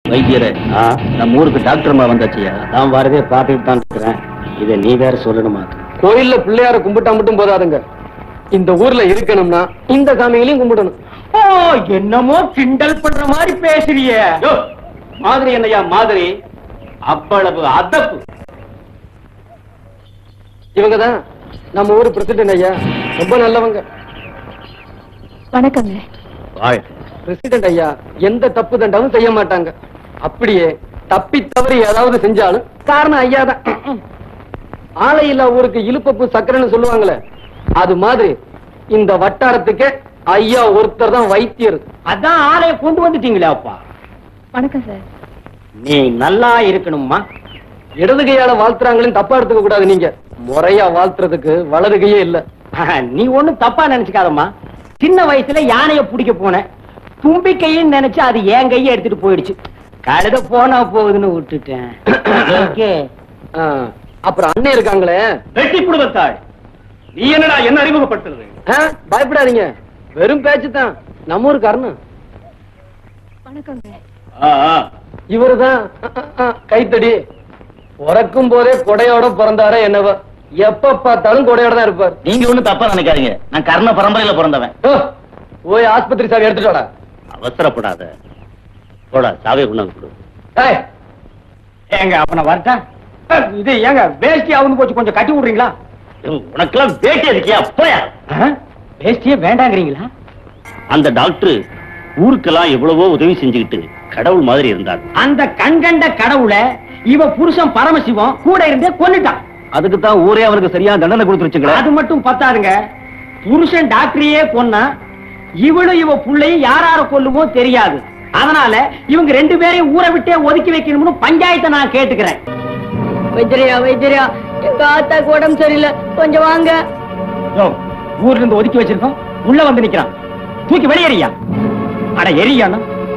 வைத்தியரே நம்ம ஊருக்கு டாக்டர் அம்மா வந்தாச்சியா நான் வரதே பார்த்துட்டு தான் இருக்கிறேன் இதை நீ வேற சொல்லணுமா கோயில்ல பிள்ளையார கும்பிட்டா மட்டும் போதாதுங்க இந்த ஊர்ல இருக்கணும்னா இந்த சாமிகளையும் கும்பிடணும் ஓ என்னமோ கிண்டல் பண்ற மாதிரி பேசுறிய மாதிரி என்னையா மாதிரி அவ்வளவு அதப்பு இவங்க தான் நம்ம ஊர் பிரசிடென்ட் ஐயா ரொம்ப நல்லவங்க வணக்கங்க பிரசிடென்ட் ஐயா எந்த தப்பு தண்டாவும் செய்ய மாட்டாங்க அப்படியே தப்பி தவறி ஏதாவது செஞ்சாலும் காரணம் ஐயா தான் ஆலையில்லா ஊருக்கு இழுப்பப்பு சக்கரைன்னு சொல்லுவாங்களே அது மாதிரி இந்த வட்டாரத்துக்கு ஐயா ஒருத்தர் தான் வைத்தியர் அதான் ஆளைய கொண்டு வந்துட்டீங்களே அப்பா வணக்கம் சார் நீ நல்லா இருக்கணும்மா இடது கையால வாழ்த்துறாங்களையும் தப்பா எடுத்துக்க கூடாது நீங்க முறையா வாழ்த்துறதுக்கு வலது கையே இல்ல நீ ஒண்ணும் தப்பா நினைச்சுக்காதம்மா சின்ன வயசுல யானைய பிடிக்க போனேன் தும்பிக்கையும் நினைச்சு அது என் கையை எடுத்துட்டு போயிடுச்சு கழுத போனா போகுதுன்னு விட்டுட்டேன் ஓகே ஆ, அப்புறம் அண்ணன் இருக்காங்களே வெட்டி குடும்பத்தாள் நீ என்னடா என்ன அறிமுகப்படுத்துறது ஆ, பயப்படாதீங்க வெறும் பேச்சு தான் நம்ம ஊருக்கு அருண் வணக்கங்க இவருதான் கைத்தடி பிறக்கும் போதே கொடையோட பிறந்தாரே என்னவோ எப்ப பார்த்தாலும் கொடையோட தான் இருப்பார் நீங்க ஒண்ணும் தப்பா நினைக்காதீங்க நான் கர்ண பரம்பரையில பிறந்தவன் ஓ, போய் ஆஸ்பத்திரி சாவி எடுத்துட்டு வாடா அவசரப்படாத போடா சாவியை கொண்டாந்து கொடு ஏய், ஏங்க அப்ப நான் வரட்டா இது ஏங்க வேஷ்டி ஆகுன்னு போச்சு கொஞ்சம் கட்டி விடுறீங்களா உனக்கெல்லாம் வேட்டி இருக்கியா போயா வேஷ்டியே வேண்டாங்கிறீங்களா அந்த டாக்டர் ஊருக்கெல்லாம் எவ்வளவோ உதவி செஞ்சுக்கிட்டு கடவுள் மாதிரி இருந்தார் அந்த கண்கண்ட கடவுளை இவ புருஷன் பரமசிவம் கூட இருந்தே கொன்னுட்டான் அதுக்கு தான் ஊரே அவருக்கு சரியா தண்டனை கொடுத்துருச்சுங்க அது மட்டும் பத்தாதுங்க புருஷன் டாக்டரையே கொன்னா இவளும் இவ புள்ளையும் யார் யார கொல்லுமோ தெரியாது அதனால இவங்க ரெண்டு பேரையும் ஊரை விட்டே ஒதுக்கி வைக்கணும்னு பஞ்சாயத்தை நான் கேட்டுக்கிறேன் வைத்திரியா வைத்திரியா எங்க ஆத்தாக்கு உடம்பு சரியில்லை கொஞ்சம் வாங்க யோ, ஊர்ல இருந்து ஒதுக்கி வச்சிருக்கோம் உள்ள வந்து நிக்கிறான் தூக்கி வெளியேறியா அட எரியானா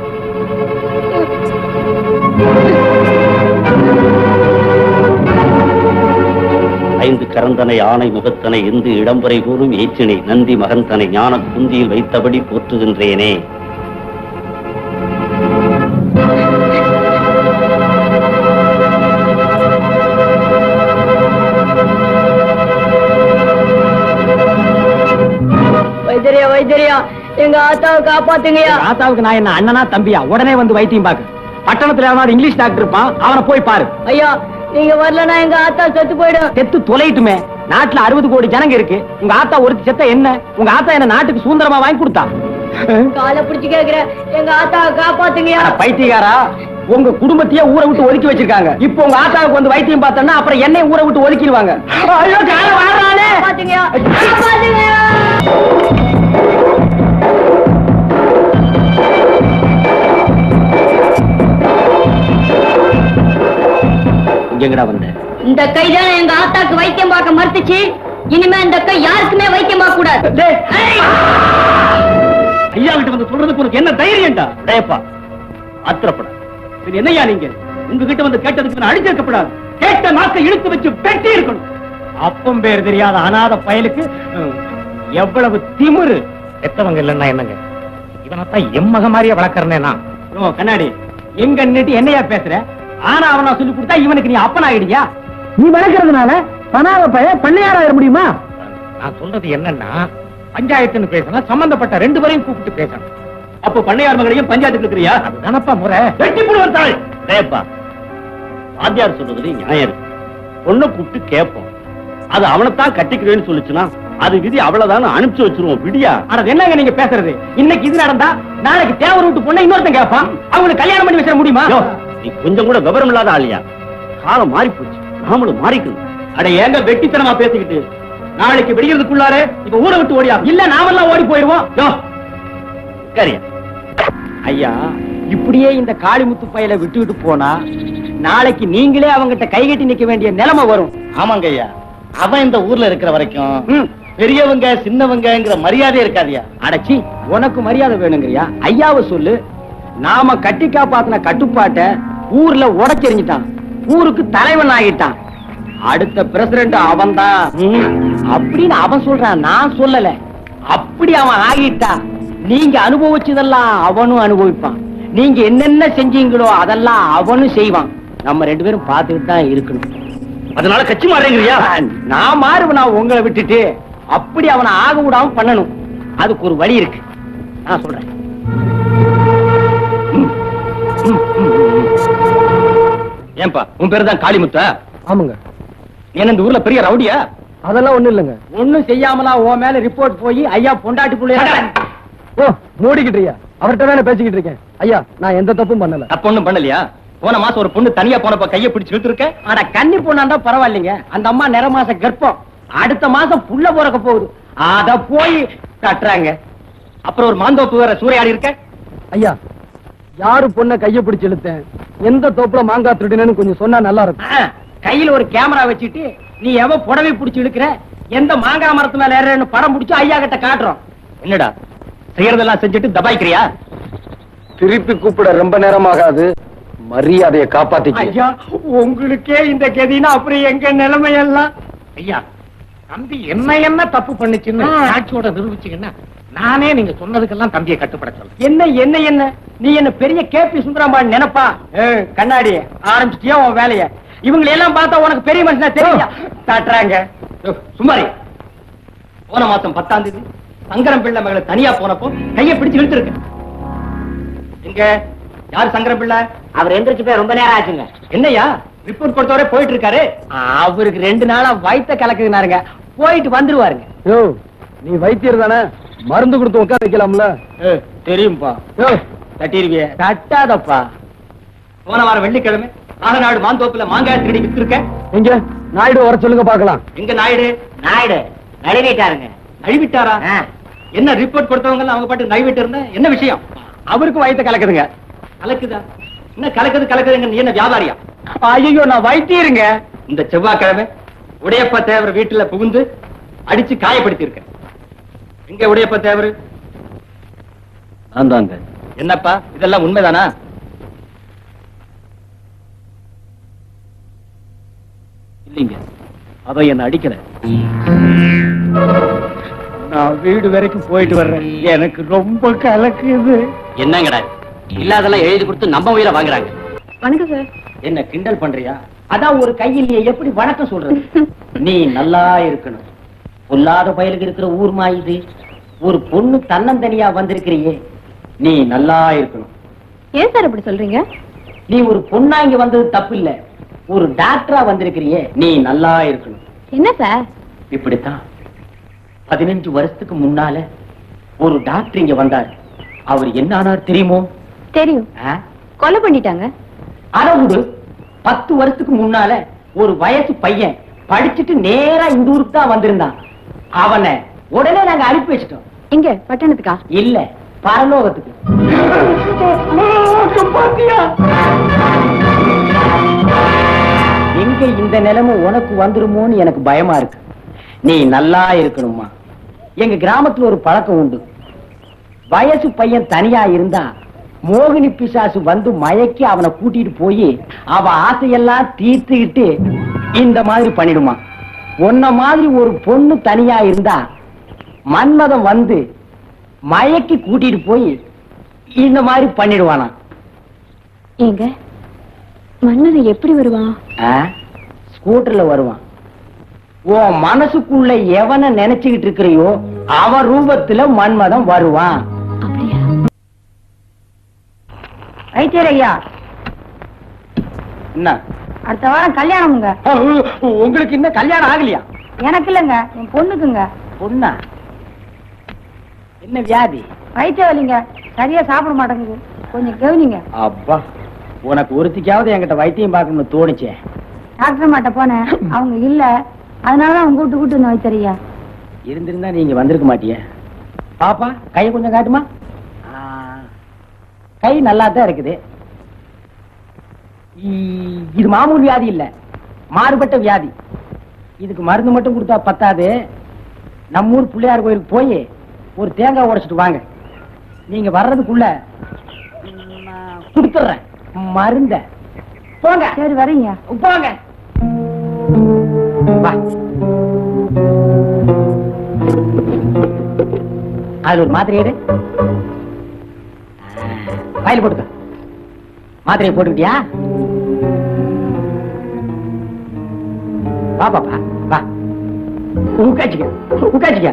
ஐந்து கரந்தனை ஆணை முகத்தனை எந்து இடம்பரை கூறும் ஏச்சினை நந்தி மகந்தனை ஞான குந்தியில் வைத்தபடி போற்றுகின்றேனே வைத்திரியா வைத்திரியா எங்க ஆத்தாவை காப்பாத்துங்கயா தாத்தாவுக்கு நான் என்ன அண்ணனா தம்பியா உடனே வந்து வைத்தியம் பாக்கு பட்டணத்துல எவனாவது இங்கிலீஷ் டாக்டர் இருப்பான் அவனை போய் பாரு ஐயா நீங்க வரலன்னா எங்க ஆத்தா செத்து போயிடும் செத்து தொலைட்டுமே நாட்டுல அறுபது கோடி ஜனங்க இருக்கு உங்க ஆத்தா ஒருத்தி செத்த என்ன உங்க ஆத்தா என்ன நாட்டுக்கு சுதந்திரமா வாங்கி கொடுத்தா காலை பிடிச்சு கேக்குறேன் எங்க ஆத்தாவை காப்பாத்துங்கயா அட பைத்தியக்காரா உங்க குடும்பத்தையே ஊரை விட்டு ஒதுக்கி வச்சிருக்காங்க இப்போ உங்க ஆத்தாவுக்கு வந்து வைத்தியம் பார்த்தோம்னா அப்புறம் என்னையும் ஊரை விட்டு ஒதுக்கிடுவாங்க ஐயோ காலை வாடுறானே. காப்பாத்துங்கயா காப்பாத்துங்கயா எங்கடா வந்த இந்த கை தான் எங்க ஆத்தாக்கு வைத்தியம் பார்க்க மறுத்துச்சு இனிமே இந்த கை யாருக்குமே வைத்தியம் பார்க்க கூடாது டேய். ஐயா கிட்ட வந்து சொல்றதுக்கு உனக்கு என்ன தைரியம்டா டேப்பா ஆத்திரப்பட இது என்னையா நீங்க உங்ககிட்ட வந்து கேட்டதுக்கு நான் அடிச்சிருக்கப்படாது கேட்ட நாக்கை இழுத்து வச்சு வெட்டி இருக்கணும் அப்பம் பேர் தெரியாத அனாத பயலுக்கு ம், எவ்வளவு திமிரு எத்தவங்க இல்லைன்னா என்னங்க இவனைத்தான் எம்மக மாதிரியே வளர்க்கறனே நான் ஓ கண்ணாடி எங்க நின்னுட்டு என்னையா பேசுற ஆனா அவனா சொல்லி கொடுத்தா இவனுக்கு நீ அப்பன் ஆயிடுயா நீ வளர்க்கறதுனால பனாவ பைய பண்ணையாராயிர முடியுமா நான் சொல்றது என்னன்னா பஞ்சாயத்துன்னு பேசணும் சம்பந்தப்பட்ட ரெண்டு பேரையும் கூப்பிட்டு பேசணும் அப்போ பண்ணையார் மகளையும் பஞ்சாயத்துக்கு இருக்கிறியா அதுதானப்பா முறை வெட்டி புடுவர் தாள் டேப்பா வாத்தியார் சொல்றதுல நியாயம் இருக்கு பொண்ணை கூப்பிட்டு கேட்போம் அது அவனைத்தான் கட்டிக்கிறேன்னு சொல்லுச்சுன்னா அது விதி அவ்வளவுதான் அனுப்பிச்சு வச்சிருவோம் விடியா அட என்னங்க நீங்க பேசுறது இன்னைக்கு இது நடந்தா நாளைக்கு தேவர் விட்டு பொண்ணை இன்னொருத்தன் கேட்பான் அவங்களுக்கு கல்யாணம் பண்ணி வச்சிட முடியுமா நீ கொஞ்சம் கூட விவரம் இல்லாத ஆளியா காலம் மாறி போச்சு நாமளும் மாறிக்கணும் அட ஏங்க வெட்டித்தனமா பேசிக்கிட்டு நாளைக்கு விடியறதுக்குள்ளாரே இப்ப ஊரை விட்டு ஓடியா இல்ல நாமெல்லாம் ஓடி போயிருவோம் யோ, சரியா ஐயா இப்படியே இந்த காளிமுத்து பையல விட்டுவிட்டு போனா நாளைக்கு நீங்களே அவங்கிட்ட கைகட்டி நிக்க வேண்டிய நிலைமை வரும் ஆமாங்க ஐயா அவன் இந்த ஊர்ல இருக்கிற வரைக்கும் ம். பெரியவங்க சின்னவங்கங்கிற மரியாதை இருக்காதியா அடச்சி உனக்கு மரியாதை வேணுங்கிறியா ஐயாவை சொல்லு நாம கட்டி காப்பாத்தின கட்டுப்பாட்ட ஊர்ல உடைச்செறிஞ்சிட்டான் ஊருக்கு தலைவன் ஆகிட்டான் அடுத்த பிரசிடண்ட் அவன்தான் அப்படின்னு அவன் சொல்றான் நான் சொல்லல அப்படி அவன் ஆகிட்டான் நீங்க அனுபவிச்சதெல்லாம் அவனும் அனுபவிப்பான் நீங்க என்னென்ன செஞ்சீங்களோ அதெல்லாம் அவனும் செய்வான் நம்ம ரெண்டு பேரும் பார்த்துக்கிட்டு தான் இருக்கணும் அதனால கட்சி மாறேங்கிறியா நான் மாறுவேன் நான் உங்களை விட்டுட்டு அப்படி அவனை ஆக விடாம பண்ணணும் அதுக்கு ஒரு வழி இருக்கு நான் சொல்றேன் ம், ம், ம், ம். ஏன்பா உன் பேரு தான் காளிமுத்தா ஆமாங்க என்ன இந்த ஊர்ல பெரிய ரவுடியா அதெல்லாம் ஒண்ணும் இல்லைங்க ஒண்ணும் செய்யாமலா உன் மேல ரிப்போர்ட் போய் ஐயா பொண்டாட்டி புள்ளைய ஓ மூடிக்கிட்டியா அவர்கிட்ட தானே பேசிக்கிட்டு இருக்கேன் ஐயா நான் எந்த தப்பும் பண்ணல தப்பு ஒண்ணும் பண்ணலையா போன மாசம் ஒரு பொண்ணு தனியா போனப்ப கைய பிடிச்சு இழுத்துருக்க ஆனா கன்னி பொண்ணாண்டா பரவாயில்லைங்க அந்த அம்மா நிற மாச கர்ப்பம் அடுத்த மாசம் புள்ள பிறக்க போகுது அத போய் கட்டுறாங்க அப்புறம் ஒரு மாந்தோப்பு வேற சூறையாடி இருக்க ஐயா யாரு பொண்ண கைய பிடிச்சு இழுத்தேன் எந்த தோப்புல மாங்காய் திருடினு கொஞ்சம் சொன்னா நல்லா இருக்கும் கையில ஒரு கேமரா வச்சுட்டு நீ எவ புடவை பிடிச்சு இழுக்கிற எந்த மாங்காய் மரத்து மேல ஏறன்னு படம் பிடிச்சு ஐயா கிட்ட காட்டுறோம் என்னடா செய்யறதெல்லாம் செஞ்சுட்டு தபாய்க்கிறியா திருப்பி கூப்பிட ரொம்ப நேரம் ஆகாது மரியாதையை காப்பாத்திக்க ஐயா உங்களுக்கே இந்த கதினா அப்புறம் எங்க நிலைமை எல்லாம் ஐயா தம்பி என்ன என்ன தப்பு பண்ணுச்சுன்னு சாட்சியோட நிரூபிச்சீங்கன்னா நானே நீங்க சொன்னதுக்கெல்லாம் தம்பியை கட்டுப்பட சொல்றேன் என்ன என்ன என்ன நீ என்ன பெரிய கேபி சுந்தரம்பான் நினைப்பா ஏய், கண்ணாடி ஆரம்பிச்சிட்டியா உன் வேலைய இவங்களை எல்லாம் பார்த்தா உனக்கு பெரிய மனுஷனா தெரியா தட்டுறாங்க சுமாரி போன மாசம் பத்தாம் தேதி சங்கரம் பிள்ளை மகளை தனியா போனப்போ கைய பிடிச்சு இழுத்துருக்க எங்க யார் சங்கரம் பிள்ளை அவர் எந்திரிச்சு போய் ரொம்ப நேரம் ஆச்சுங்க என்னையா ரிப்போர்ட் கொடுத்தவரே போயிட்டு இருக்காரு அவருக்கு ரெண்டு நாளா வயித்த கலக்குதுனாருங்க போயிட்டு வந்துருவாருங்க யோ நீ வைத்தியர் தானே மருந்து கொடுத்து உட்கார வைக்கலாம்ல தெரியும்பா யோ தட்டிருவிய தட்டாதப்பா போன வாரம் வெள்ளிக்கிழமை நாடு மாந்தோப்புல மாங்காய் திருடி வித்துருக்க எங்க நாயுடு வர சொல்லுங்க பார்க்கலாம் எங்க நாயுடு நாயுடு நழுவிட்டாருங்க நழுவிட்டாரா என்ன ரிப்போர்ட் கொடுத்தவங்க எல்லாம் அவங்க பாட்டு நழுவிட்டு இருந்தா என்ன விஷயம் அவருக்கு வயித்த கலக்குதுங்க கலக்குதா என்ன கலக்குது கலக்குதுங்க நீ என்ன வியாபாரியா ஐயோ நான் வைத்தியருங்க இந்த செவ்வாய்க்கிழமை உடையப்ப தேவர் வீட்டுல புகுந்து அடிச்சு காயப்படுத்தி இருக்க எங்க உடையப்ப தேவர் நான் தாங்க என்னப்பா இதெல்லாம் உண்மைதானா இல்லைங்க அவன் என்ன அடிக்கல நான் வீடு வரைக்கும் போயிட்டு வர்றேன் எனக்கு ரொம்ப கலக்குது என்னங்கடா இல்லாதெல்லாம் எழுதி கொடுத்து நம்ம உயிரை வாங்குறாங்க வணக்கம் சார் என்ன கிண்டல் பண்றியா அதான் ஒரு கையிலேயே எப்படி வணக்கம் சொல்றது நீ நல்லா இருக்கணும் பொல்லாத பயலுக்கு இருக்கிற ஊர்மா இது ஒரு பொண்ணு தன்னந்தனியா வந்திருக்கிறியே நீ நல்லா இருக்கணும் ஏன் சார் அப்படி சொல்றீங்க நீ ஒரு பொண்ணா இங்க வந்தது தப்பு இல்ல ஒரு டாக்டரா வந்திருக்கிறியே நீ நல்லா இருக்கணும் என்ன சார் இப்படித்தான் பதினஞ்சு வருஷத்துக்கு முன்னால ஒரு டாக்டர் இங்க வந்தார் அவர் என்ன ஆனார் தெரியுமோ தெரியும் ஆ? கொலை பண்ணிட்டாங்க அத விடு பத்து வருஷத்துக்கு முன்னால ஒரு வயசு பையன் படிச்சுட்டு நேரா இந்த ஊருக்கு தான் வந்திருந்தான் அவனை உடனே நாங்க அனுப்பி வச்சிட்டோம் எங்க பட்டணத்துக்கா இல்ல பரலோகத்துக்கு எங்க இந்த நிலைமை உனக்கு வந்துருமோன்னு எனக்கு பயமா இருக்கு நீ நல்லா இருக்கணுமா எங்க கிராமத்துல ஒரு பழக்கம் உண்டு வயசு பையன் தனியா இருந்தா மோகினி பிசாசு வந்து மயக்கி அவனை கூட்டிட்டு போய் அவ ஆசையெல்லாம் தீர்த்துக்கிட்டு இந்த மாதிரி பண்ணிடுமா உன்ன மாதிரி ஒரு பொண்ணு தனியா இருந்தா மன்மதம் வந்து மயக்கி கூட்டிட்டு போய் இந்த மாதிரி பண்ணிடுவானா ஏங்க மன்னரை எப்படி வருவான் ஆ? ஸ்கூட்டர்ல வருவான் உன் மனசுக்குள்ள எவனை நினைச்சுக்கிட்டு இருக்கிறியோ அவன் ரூபத்துல மன்மதம் வருவான் அப்படியா வைத்தியர் ஐயா என்ன அடுத்த வாரம் கல்யாணமுங்க உங்களுக்கு இன்னும் கல்யாணம் ஆகலையா எனக்கு இல்லைங்க என் பொண்ணுக்குங்க பொண்ணா என்ன வியாதி வயிற்று வலிங்க சரியா சாப்பிட மாட்டேங்குது கொஞ்சம் கவனிங்க அப்பா உனக்கு ஒருத்திக்காவது என்கிட்ட வைத்தியம் பார்க்கணும்னு தோணுச்சே டாக்டர் மாட்ட போனேன் அவங்க இல்ல அதனாலதான் அவங்க கூட்டு கூட்டு வந்து வைத்தறியா இருந்திருந்தா நீங்க வந்திருக்க மாட்டியே பாப்பா கையை கொஞ்சம் காட்டுமா ஆ, கை நல்லா தான் இருக்குது இ- இது மாமூல் வியாதி இல்ல மாறுபட்ட வியாதி இதுக்கு மருந்து மட்டும் கொடுத்தா பத்தாது நம்ம ஊர் பிள்ளையார் கோயிலுக்கு போய் ஒரு தேங்காய் உடைச்சிட்டு வாங்க நீங்க வர்றதுக்குள்ள நான் கொடுத்துட்றேன் மருந்த போங்க சரி வரீங்க போங்க வா அதுல ஒரு மாத்திரை எடு வாயில் போட்டுக்க மாத்திரையை போட்டுக்கிட்டியா வா பாப்பா வா உட்காச்சிக்க உட்காச்சிக்க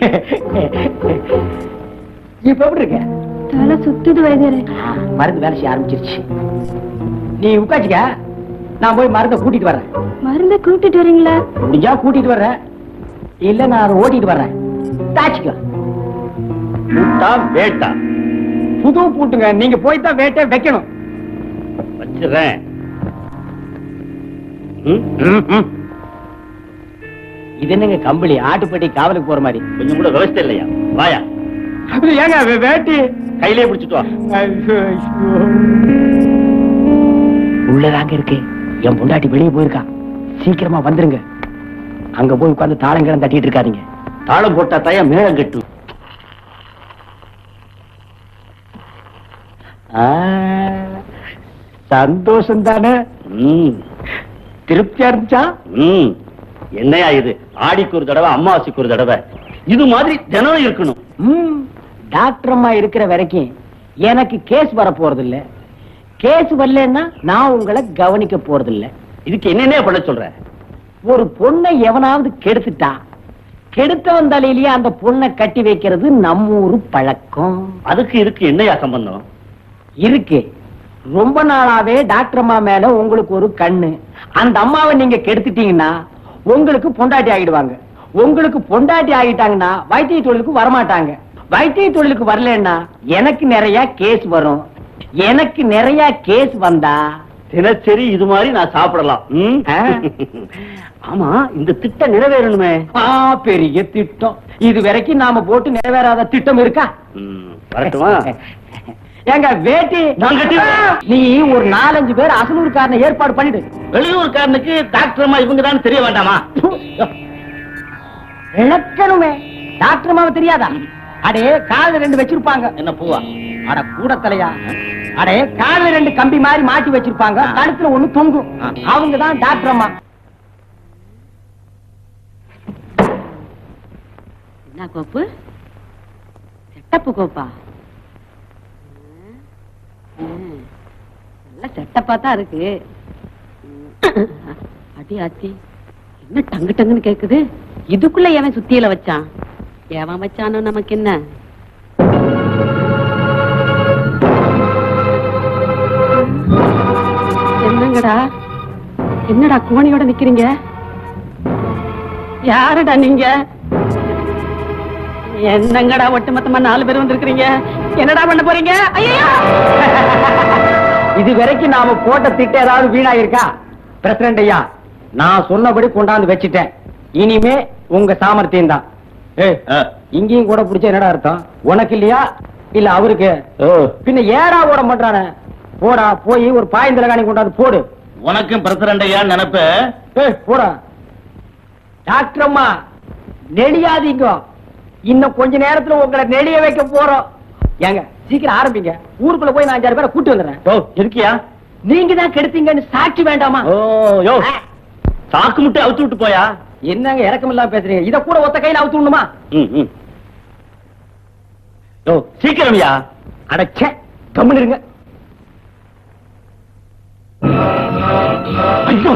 இப்ப எப்படி இருக்க தலை சுத்துது வைத்தியரே ஆ, மருந்து வேலை செய்ய ஆரம்பிச்சிருச்சு நீ உட்காச்சிக்க நான் போய் மருந்தை கூட்டிட்டு வர்றேன் மருந்த கூட்டிட்டு வரீங்களா முடிஞ்சா கூட்டிட்டு வர்றேன் இல்ல நான் அதை ஓட்டிட்டு வர்றேன் தாச்சிக்கோ முட்டா வேட்டா புது பூட்டுங்க நீங்க போய் தான் வேட்டை வைக்கணும் வச்சிடுறேன் ம், இது என்னங்க கம்பளி ஆட்டுப்பட்டி காவலுக்கு போற மாதிரி கொஞ்சம் கூட விவசாயம் இல்லையா வாயா அது ஏங்க வே- வேட்டி கையிலே பிடிச்சிட்டு வா உள்ளதாங்க இருக்கு என் பொண்டாட்டி வெளியே போயிருக்கா சீக்கிரமா வந்துருங்க அங்க போய் உட்கார்ந்து தாளங்கிழம் தட்டிட்டு இருக்காதீங்க தாளம் போட்டா தயா மேளம் கட்டும் ஆ, சந்தோஷம் தானே ம், திருப்தியா இருந்துச்சா ம். என்னையா இது ஆடிக்கு ஒரு தடவை அமாவாசைக்கு ஒரு தடவை இது மாதிரி தினம் இருக்கணும் ம், டாக்டர் அம்மா இருக்கிற வரைக்கும் எனக்கு கேஸ் வர போறது இல்ல கேஸ் வரலன்னா நான் உங்களை கவனிக்க போறது இல்ல இதுக்கு என்னென்ன பண்ண சொல்ற ஒரு பொண்ணை எவனாவது கெடுத்துட்டா கெடுத்தவன் தலையிலேயே அந்த பொண்ணை கட்டி வைக்கிறது நம்ம ஊரு பழக்கம் அதுக்கு இருக்கு என்னையா சம்பந்தம் இருக்கு ரொம்ப நாளாவே டாக்டர் அம்மா மேல உங்களுக்கு ஒரு கண்ணு அந்த அம்மாவை நீங்க கெடுத்துட்டீங்கன்னா உங்களுக்கு பொண்டாட்டி ஆகிடுவாங்க உங்களுக்கு பொண்டாட்டி ஆகிட்டாங்கன்னா வைத்திய தொழிலுக்கு வரமாட்டாங்க வைத்திய தொழிலுக்கு வரலன்னா எனக்கு நிறைய கேஸ் வரும் எனக்கு நிறைய கேஸ் வந்தா தினசரி இது மாதிரி நான் சாப்பிடலாம் ம்? ஆ. ஆமா இந்த திட்டம் நிறைவேறணுமே ஆ, பெரிய திட்டம் இது வரைக்கும் நாம போட்டு நிறைவேறாத திட்டம் இருக்கா ம், வரட்டுமா ஏங்க வேட்டி நான் கட்டிடுறேன். நீ ஒரு நாலஞ்சு பேர் அசலூர்காரனை ஏற்பாடு பண்ணிடு வெளியூர்காரனுக்கு டாக்டர் அம்மா இவங்க தான் தெரிய வேண்டாமா இழக்கணுமே டாக்டர் மாவ தெரியாதா அடே காதுல ரெண்டு வச்சிருப்பாங்க என்ன பூவா அட கூட தலையா அடே காதுல ரெண்டு கம்பி மாதிரி மாட்டி வச்சிருப்பாங்க கழுத்துல ஒண்ணு தொங்கும் ஆ. அவங்க தான் டாக்டர் அம்மா என்ன கோப்பு செட்டப்பு கோப்பா ம். நல்ல செட்டப்பா தான் இருக்கு ம். அடி ஆத்தி என்ன டங்கு டங்குன்னு கேக்குது இதுக்குள்ள எவன் சுத்தியில வச்சான் எவன் வச்சானோ நமக்கு என்ன என்னங்கடா என்னடா கோணியோட நிக்கிறீங்க யாருடா நீங்க என்னங்கடா ஒட்டுமொத்தமா நாலு பேர் வந்திருக்கிறீங்க என்னடா பண்ண போறீங்க ஐயோ இது வரைக்கும் நாம போட்ட திட்டம் ஏதாவது வீணாயிருக்கா பிரசிடண்ட் ஐயா நான் சொன்னபடி கொண்டாந்து வச்சிட்டேன் இனிமே உங்க சாமர்த்தியம் தான் ஏய் இங்கேயும் கூட பிடிச்ச என்னடா அர்த்தம் உனக்கு இல்லையா இல்ல அவருக்கு பின்ன ஏடா ஓட மாட்டானே போடா போய் ஒரு பாயந்தல காணி கொண்டாந்து போடு உனக்கும் பிரசிடண்ட் ஐயா நினைப்ப ஏய் போடா டாக்டர் அம்மா நெளியாதீங்க இன்னும் கொஞ்ச நேரத்துல உங்களை நெளிய வைக்க போறோம் ஏங்க சீக்கிரம் ஆரம்பிங்க ஊருக்குள்ள போய் நான் அஞ்சாறு பேரை கூட்டி வந்துடுறேன் ஓ இருக்கியா நீங்க தான் கெடுத்தீங்கன்னு சாட்சி வேண்டாமா ஓ யோ சாக்கு முட்டை அவுத்து விட்டு போயா என்னங்க இறக்கம் இல்லாம பேசுறீங்க இத கூட ஒத்த கையில அவுத்து விடணுமா ம், ம். யோ சீக்கிரம்யா அடச்சே கம்முன்னு இருங்க ஐயோ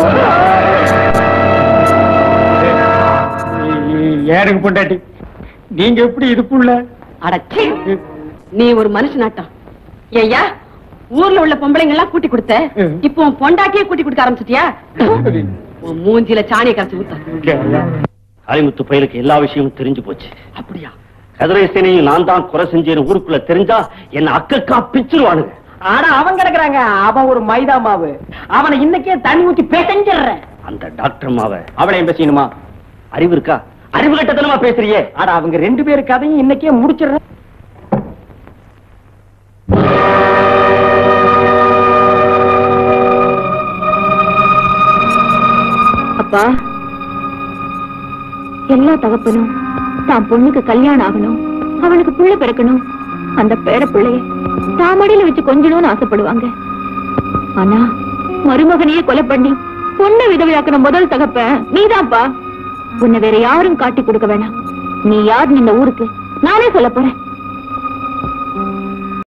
ஏனுங்க பொண்டாட்டி நீங்க எப்படி இதுக்குள்ள அடச்சி நீ ஒரு மனுஷனாட்டம் ஐயா ஊர்ல உள்ள பொம்பளைங்க எல்லாம் கூட்டி கொடுத்த இப்போ உன் பொண்டாட்டியே கூட்டி கொடுக்க ஆரம்பிச்சிட்டியா உன் மூஞ்சில சாணியை கரைச்சு ஊத்த காளிமுத்து பயலுக்கு எல்லா விஷயமும் தெரிஞ்சு போச்சு அப்படியா கதிரேசனையும் நான் தான் குறை செஞ்சேன்னு ஊருக்குள்ள தெரிஞ்சா என்ன அக்கக்கா பிச்சிருவானுங்க ஆனா அவன் கிடக்குறாங்க அவன் ஒரு மைதா மாவு அவனை இன்னைக்கே தண்ணி ஊத்தி பெசஞ்சிடுறேன் அந்த டாக்டர் மாவ அவளையும் பேசணுமா அறிவு இருக்கா அறிவு கட்டத்தனமா பேசுறியே ஆனா அவங்க ரெண்டு பேர் கதையும் இன்னைக்கே முடிச்சிடுறேன் அப்பா எல்லா தகப்பனும் தான் பொண்ணுக்கு கல்யாணம் ஆகணும் அவனுக்கு புள்ள பிறக்கணும் அந்த பேர பிள்ளைய தாமடியில வச்சு கொஞ்சணும்னு ஆசைப்படுவாங்க ஆனா மருமகனையே கொலை பண்ணி பொண்ணை விதவையாக்குன முதல் தகப்ப நீதான்ப்பா உன்னை வேற யாரும் காட்டி கொடுக்க வேணாம் நீ யார் இந்த ஊருக்கு நானே சொல்ல போறேன்